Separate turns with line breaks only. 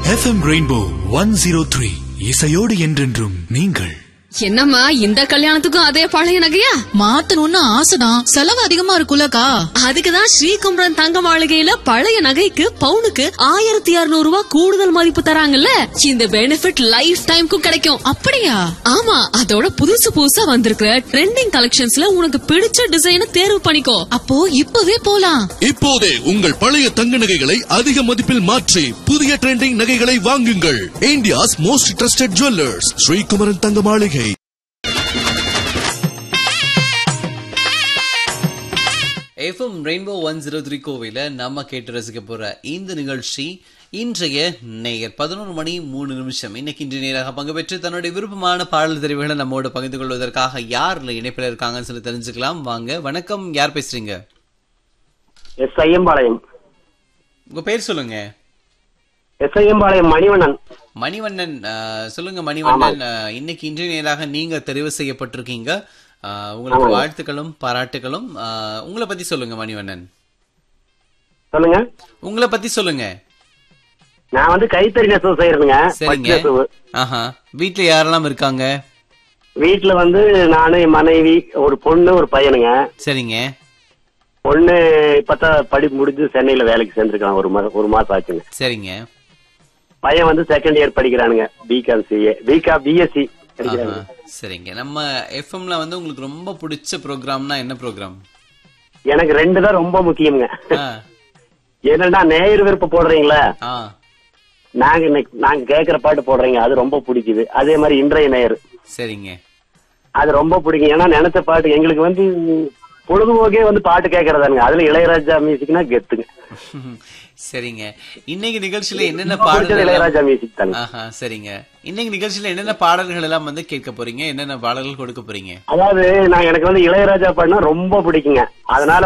FM Rainbow one zero three இசையோடு என்றென்றும் நீங்கள்
என்னம்மா இந்த கல்யாணத்துக்கும் அதே பழைய நகையா
மாத்தணும்னு ஆசைதான் செலவு அதிகமா இருக்குல்லக்கா
அதுக்குதான் ஸ்ரீகுமரன் தங்க மாளிகையில பழைய நகைக்கு பவுனுக்கு ஆயிரத்தி இருநூறு ரூபாய் கூடுதல் மதிப்பு தராங்கல்ல இந்த பெனிஃபிட் லைஃப் டைம்க்கும் கிடைக்கும்
அப்படியா
ஆமா அதோட புதுசு புதுசா வந்திருக்கிற ட்ரெண்டிங் கலெக்ஷன்ஸ்ல உனக்கு பிடிச்ச டிசைனை தேர்வு பண்ணிக்கோ
அப்போ இப்பவே போலாம்
இப்போதே உங்கள் பழைய தங்க நகைகளை அதிக மதிப்பில் மாற்றி புதிய ட்ரெண்டிங் நகைகளை வாங்குங்கள் India's most trusted jewellers Srikumaran Thanga Maligai
FM Rainbow one zero three கோவில நம்ம கேட்டு ரசிக்க போற இந்த நிகழ்ச்சி இன்றைய நேயர் பதினொரு மணி மூணு நிமிஷம் இன்னைக்கு இன்று நேராக பங்கு பெற்று தன்னுடைய விருப்பமான பாடல் தெரிவுகளை நம்மோடு பகிர்ந்து கொள்வதற்காக யார்ல இணைப்பில் இருக்காங்கன்னு சொல்லி தெரிஞ்சுக்கலாம் வாங்க வணக்கம் யார் பேசுறீங்க
எஸ் ஐயம்பாளையம்
உங்க பேர் சொல்லுங்க
எஸ் ஐயம்பாளையம் மணிவண்ணன்
மணிவண்ணன் அஹ், சொல்லுங்க மணிவண்ணன் அஹ், இன்னைக்கு இன்றைய நேராக நீங்க தெரிவு செய்யப்பட்டிருக்கீங்க அஹ், உங்களுக்கு வாழ்த்துக்களும் பாராட்டுகளும் அஹ், உங்களை பத்தி சொல்லுங்க மணிவண்ணன்
சொல்லுங்க
உங்களை பத்தி சொல்லுங்க
நான் வந்து கைத்தறி நெசவு செய்யறதுங்க
சரிங்க
பட்டு நெசவு
ஆஹா வீட்ல யாரெல்லாம் இருக்காங்க
வீட்டுல வந்து நானு என் மனைவி ஒரு பொண்ணு ஒரு பையனுங்க
சரிங்க
பொண்ணு இப்பதான் படிப்பு முடிஞ்சு சென்னையில வேலைக்கு சேர்ந்திருக்கான் ஒரு மா- ஒரு மாசம் ஆச்சுங்க
சரிங்க
பையன் வந்து செகண்ட் இயர் படிக்கிறானுங்க பிகாம் சிஏ பிகாம் பிஎஸ்சி
ஆஹா,
படிக்கிறாங்க
சரிங்க நம்ம எஃப்எம்ல வந்து உங்களுக்கு ரொம்ப பிடிச்ச ப்ரோக்ராம்னா என்ன ப்ரோக்ராம்
எனக்கு ரெண்டு தான் ரொம்ப முக்கியங்க என்னன்னா நேயர் விருப்பம் போடுறீங்களா
ஆ
நாங்க இன்னைக்கு நாங்க கேக்குற பாட்டு போடுறீங்க அது ரொம்ப பிடிக்குது அதே மாதிரி இன்றைய நேயர்
சரிங்க
அது ரொம்ப பிடிக்கும் ஏன்னா நினைச்ச பாட்டு எங்களுக்கு வந்து பொழுதுபோக்கே வந்து பாட்டு கேட்கறதானுங்க அதுல இளையராஜா மியூசிக்னா கெத்துங்க
சரிங்க இன்னைக்கு நிகழ்ச்சியில என்னென்ன
பிடிச்சது
பாடல்கள்
இளையராஜா
எல்லாம்-
மியூசிக் தாங்க
ஆஹா சரிங்க இன்னைக்கு நிகழ்ச்சியில என்னென்ன பாடல்கள் எல்லாம் வந்து கேட்க போறீங்க என்னென்ன பாடல்கள் கொடுக்க போறீங்க
அதாவது நான் எனக்கு வந்து இளையராஜா பாடினா ரொம்ப பிடிக்குங்க அதனால